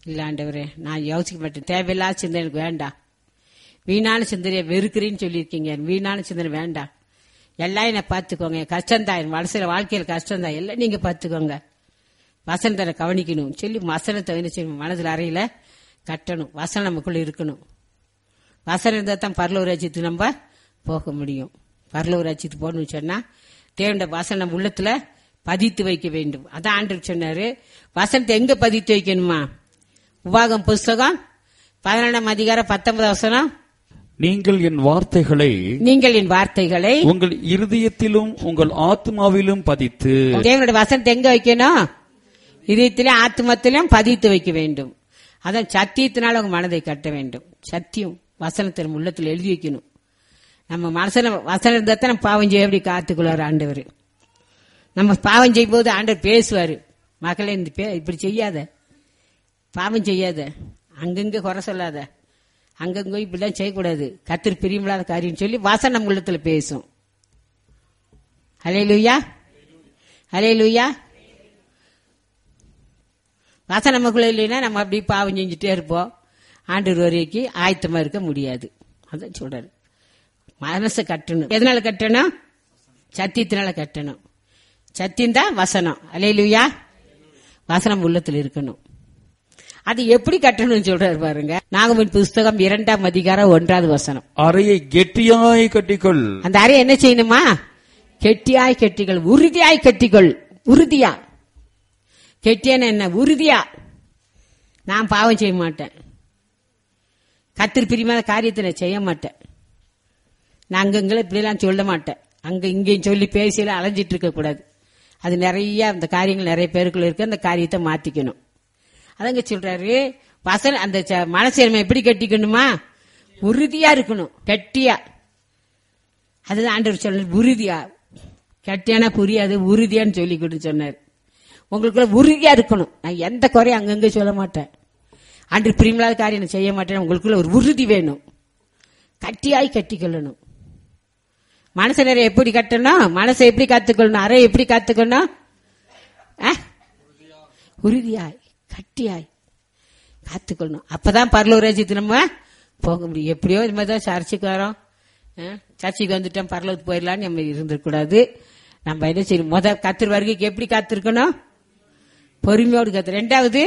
இல்ல ஆண்டவரே நான் யோசிக்க மாட்டேன் தேவையில்லாத சிந்தனை எனக்கு வேண்டாம் வீணான சிந்தனையை வெறுக்கிறேன்னு சொல்லியிருக்கீங்க வீணான சிந்தனை வேண்டாம் எல்லாம் என்னை பார்த்துக்கோங்க என் கஷ்டம்தான் என் மனசுல வாழ்க்கையில் கஷ்டம்தான் எல்லாம் நீங்க பார்த்துக்கோங்க வசனத்தை நான் கவனிக்கணும் சொல்லி வசனத்தை என்ன செய்யணும் மனதில் அறையில கட்டணும் வசனம் நமக்குள்ள இருக்கணும் வசனம் இருந்தால் தான் பரலூர் ராஜ்யத்துக்கு நம்ம போக முடியும் பரலூர் ராஜ்யத்துக்கு போகணும்னு சொன்னா தேவண்ட வசனம் உள்ளத்துல பதித்து வைக்க வேண்டும் அதான் ஆண்டவர் சொன்னாரு வசனத்தை எங்க பதித்து வைக்கணுமா உபாகம் புஸ்தகம் பதினொன்றாம் அதிகாரம் பத்தொன்பது வசனம் நீங்கள் என் வார்த்தைகளை நீங்கள் என் வார்த்தைகளை உங்கள் இருதயத்திலும் உங்கள் ஆத்மாவிலும் பதித்து தேவனுடைய வசனத்தை எங்க வைக்கணும் இதயத்திலும் ஆத்மத்திலும் பதித்து வைக்க வேண்டும் அதான் சத்தியத்தினால உங்க மனதை கட்ட வேண்டும் சத்தியம் வசனத்தின் உள்ளத்தில் எழுதி வைக்கணும் நம்ம மனசுல வசனம் இருந்தா தான் நம்ம பாவம் செய்ய எப்படி காத்துக்குள்ளார் ஆண்டவர் நம்ம பாவம் செய்யும் போது ஆண்டவர் பேசுவாரு மகளே இந்த பே- இப்படி செய்யாத பாவம் செய்யாத அங்கங்க குறை சொல்லாத அங்கங்க இப்படிலாம் செய்யக்கூடாது கத்திரி பிரியமில்லாத காரியம் சொல்லி வாசனை நம்ம உள்ளத்துல பேசும் ஹலே லூயா ஹலே லூயா வாசனை நமக்குள்ள இல்லைன்னா நம்ம அப்படி பாவம் செஞ்சுட்டே இருப்போம் ஆண்டு வரைக்கும் ஆயத்தமா இருக்க முடியாது அதான் சொல்றாரு மனசை கட்டணும் எதனால கட்டணும் சத்தியத்தினால கட்டணும் சத்தியம் தான் வசனம் அலையிலுயா வசனம் உள்ளத்தில் இருக்கணும் அது எப்படி கட்டணும்னு சொல்றாரு பாருங்க நாகமின் புஸ்தகம் இரண்டாம் அதிகாரம் ஒன்றாவது வசனம் அறையை கெட்டியாய் கட்டிக்கொள் அந்த அறை என்ன செய்யணுமா கெட்டியாய் கெட்டிகள் உறுதியாய் கட்டிக்கொள் உறுதியா கெட்டியான என்ன உறுதியா நான் பாவம் செய்ய மாட்டேன் கத்திரி பிரிமாத காரியத்தை நான் செய்ய மாட்டேன் நான் அங்கங்களை இப்படிலாம் சொல்ல மாட்டேன் அங்க இங்கேயும் சொல்லி பேசியெல்லாம் அலைஞ்சிட்டு இருக்க கூடாது அது நிறைய அந்த காரியங்கள் நிறைய பேருக்குள்ள இருக்கு அந்த காரியத்தை மாத்திக்கணும் அதங்க சொல்றாரு வசன அந்த ச- மனசை நம்ம எப்படி கட்டிக்கணுமா உறுதியா இருக்கணும் கெட்டியா அதுதான் ஆண்டவர் சொன்னார் உறுதியா கெட்டியானா புரியாது உறுதியான்னு சொல்லி கொடு சொன்னார் உங்களுக்குள்ள உறுதியா இருக்கணும் நான் எந்த குறையும் அங்கங்க சொல்ல மாட்டேன் அன்று பிரிமில்லாத காரியம் நான் செய்ய மாட்டேன் உங்களுக்குள்ள ஒரு உறுதி வேணும் கட்டியாய் கட்டிக்கொள்ளணும் மனசை நிறைய எப்படி கட்டணும் மனசை எப்படி காத்துக்கொள்ளணும் அறை எப்படி காத்துக்கணும் ஆ? உறுதியாய் கட்டியாய் காத்துக்கொள்ளணும் அப்பதான் பரலூர் ராஜ்யத்துக்கு நம்ம போக முடியும் எப்படியோ இது மாதிரி தான் சர்ச்சுக்கு வரோம் ஆ? சர்ச்சுக்கு வந்துட்டோம் பரலூருக்கு போயிடலான்னு நம்ம இருந்திருக்கூடாது நம்ம என்ன செய்யணும் முத கத்திர வருகைக்கு எப்படி காத்திருக்கணும் பொறுமையோடு காத்து ரெண்டாவது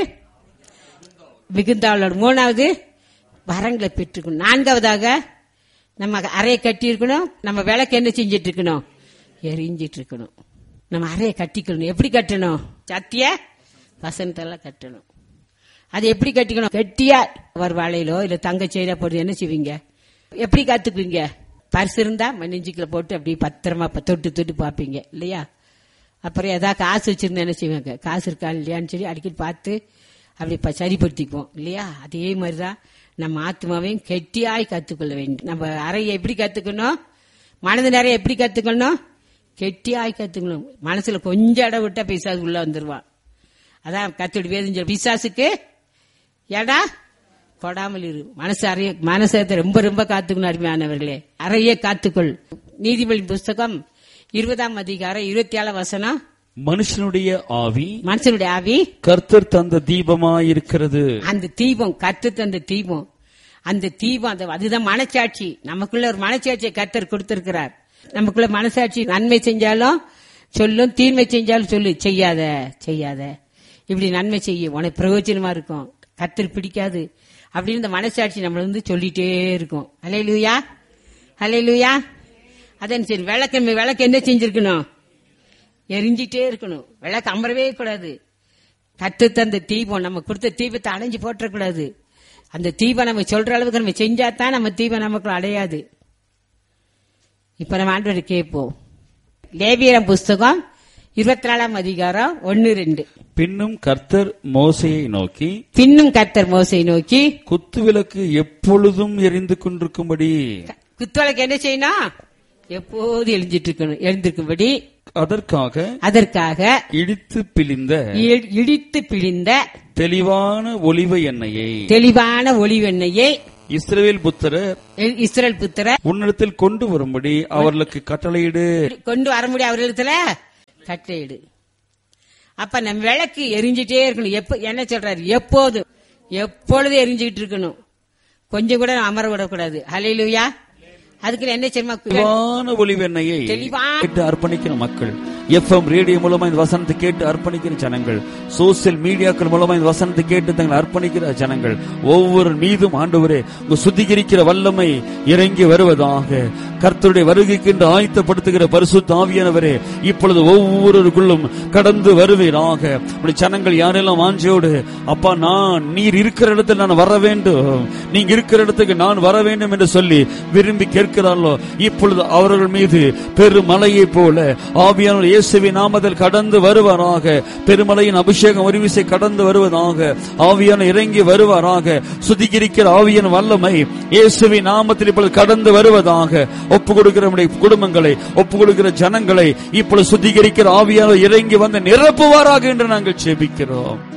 மிகுந்தாவளோட மூணாவது வரங்களை பெற்றுக்கணும் நான்காவதாக நம்ம அறையை கட்டி இருக்கணும் நம்ம விளக்கு என்ன செஞ்சிட்டு இருக்கணும் எரிஞ்சிட்டு இருக்கணும் நம்ம அறையை கட்டிக்கணும் எப்படி கட்டணும் சத்திய வசனத்தெல்லாம் கட்டணும் அது எப்படி கட்டிக்கணும் கெட்டியா ஒரு வாழையிலோ இல்ல தங்க செயினா போட்டு என்ன செய்வீங்க எப்படி காத்துக்குவீங்க பரிசு இருந்தா மண்ணிஞ்சிக்கல போட்டு அப்படியே பத்திரமா ப- தொட்டு தொட்டு பார்ப்பீங்க இல்லையா அப்புறம் ஏதாவது காசு வச்சிருந்தா என்ன செய்வாங்க காசு இருக்கா இல்லையான்னு சொல்லி அடிக்கடி பார்த்து அப்படி ப- சரிப்படுத்திக்குவோம் இல்லையா அதே மாதிரிதான் நம்ம ஆத்மாவையும் கெட்டியாய் கத்துக்கொள்ள வேண்டும் நம்ம அறையை எப்படி கத்துக்கணும் மனது நிறைய எப்படி கத்துக்கணும் கெட்டியாய் கத்துக்கணும் மனசுல கொஞ்சம் இடம் விட்டா பிசாசு உள்ள வந்துருவான் அதான் கத்துடி வேதம் பிசாசுக்கு ஏடா கொடாமல் இரு மனசு அறைய மனசத்தை ரொம்ப ரொம்ப காத்துக்கணும் அருமையானவர்களே அறையே காத்துக்கொள் நீதிபதி புஸ்தகம் இருபதாம் அதிகாரம் இருபத்தி ஏழு வசனம் மனுஷனுடைய ஆவி மனுஷனுடைய ஆவி கர்த்தர் தந்த தீபமாயிருக்கிறது அந்த தீபம் கத்து தந்த தீபம் அந்த தீபம் அந்த அதுதான் மனச்சாட்சி நமக்குள்ள ஒரு மனச்சாட்சியை கத்தர் கொடுத்திருக்கிறார் நமக்குள்ள மனசாட்சி நன்மை செஞ்சாலும் சொல்லும் தீன்மை செஞ்சாலும் சொல்லு செய்யாத செய்யாத இப்படி நன்மை செய்ய உனக்கு பிரயோஜனமா இருக்கும் கத்தர் பிடிக்காது அப்படின்னு இந்த மனசாட்சி நம்மள வந்து சொல்லிட்டே இருக்கும் அலை லூயா அலை லூயா அதன் சரி விளக்கு விளக்கு என்ன செஞ்சிருக்கணும் எரிஞ்சிட்டே இருக்கணும் விளக்கு அமரவே கூடாது கத்து தந்த தீபம் நம்ம கொடுத்த தீபத்தை அணைஞ்சு போட்டுறக்கூடாது அந்த தீபம் நம்ம சொல்ற அளவுக்கு நம்ம செஞ்சா தான் நம்ம தீபம் நமக்கு அடையாது இப்ப நம்ம ஆண்டோட கேட்போம் லேபியரம் புஸ்தகம் இருபத்தி நாலாம் அதிகாரம் ஒன்னு ரெண்டு பின்னும் கர்த்தர் மோசையை நோக்கி பின்னும் கர்த்தர் மோசை நோக்கி குத்துவிளக்கு எப்பொழுதும் எரிந்து கொண்டிருக்கும்படி குத்துவளைக்கு என்ன செய்யணும் எப்போது எழுஞ்சிட்டு இருக்கணும் எழுந்திருக்கும்படி அதற்காக அதற்காக இடித்து பிழிந்த இ- இடித்து பிழிந்த தெளிவான ஒலிவ எண்ணெயை தெளிவான ஒளிவெண்ணையை இஸ்ரவேல் புத்திரர் இஸ்ரேல் புத்திர உன்னிடத்தில் கொண்டு வரும்படி அவர்களுக்கு கட்டளையிடு கொண்டு வர முடியும் அவர்களிடத்துல கட்டையிடு அப்ப நம்ம விளக்கு எரிஞ்சிட்டே இருக்கணும் எப்ப என்ன சொல்றாரு எப்போதும் எப்பொழுதும் எரிஞ்சுக்கிட்டு இருக்கணும் கொஞ்சம் கூட அமர விடக்கூடாது ஹalleluya அதுக்கு என்ன செய்யுமா தெளிவான ஒளிவெண்ணையை தெளிவான- கேட்டு அர்ப்பணிக்கிற மக்கள் எஃப்எம் ரேடியோ மூலமா இந்த வசனத்தை கேட்டு அர்ப்பணிக்கிற ஜனங்கள் சோசியல் மீடியாக்கள் மூலமா இந்த வசனத்தை கேட்டு தங்களை அர்ப்பணிக்கிற ஜனங்கள் ஒவ்வொரு மீதும் ஆண்டவரே உங்க சுத்திகரிக்கிற வல்லமை இறங்கி வருவதாக கர்த்தருடைய வருகைக்கு என்று ஆயத்தப்படுத்துகிற பரிசுத்த ஆவியானவரே இப்பொழுது ஒவ்வொருவருக்குள்ளும் கடந்து வருவீராக உடைய ஜனங்கள் யாரெல்லாம் வாஞ்சையோடு அப்பா நான் நீர் இருக்கிற இடத்துல நான் வர வேண்டும் நீங்க இருக்கிற இடத்துக்கு நான் வர வேண்டும் என்று சொல்லி விரும்பி கேட்கிறார்களோ இப்பொழுது அவர்கள் மீது பெருமலையை போல ஆவியானவர் இயேசுவின் நாமத்தில் கடந்து வருவாராக பெருமலையின் அபிஷேகம் ஒரு விசை கடந்து வருவதாக ஆவியான இறங்கி வருவாராக சுத்திகரிக்கிற ஆவியான வல்லமை இயேசுவின் நாமத்தில் இப்பொழுது கடந்து வருவதாக ஒப்பு கொடுக்கிற நம்முடைய குடும்பங்களை ஒப்பு கொடுக்கிற ஜனங்களை இப்பொழுது சுத்திகரிக்கிற ஆவியான இறங்கி வந்து நிரப்புவாராக என்று நாங்கள் ஜெபிக்கிறோம்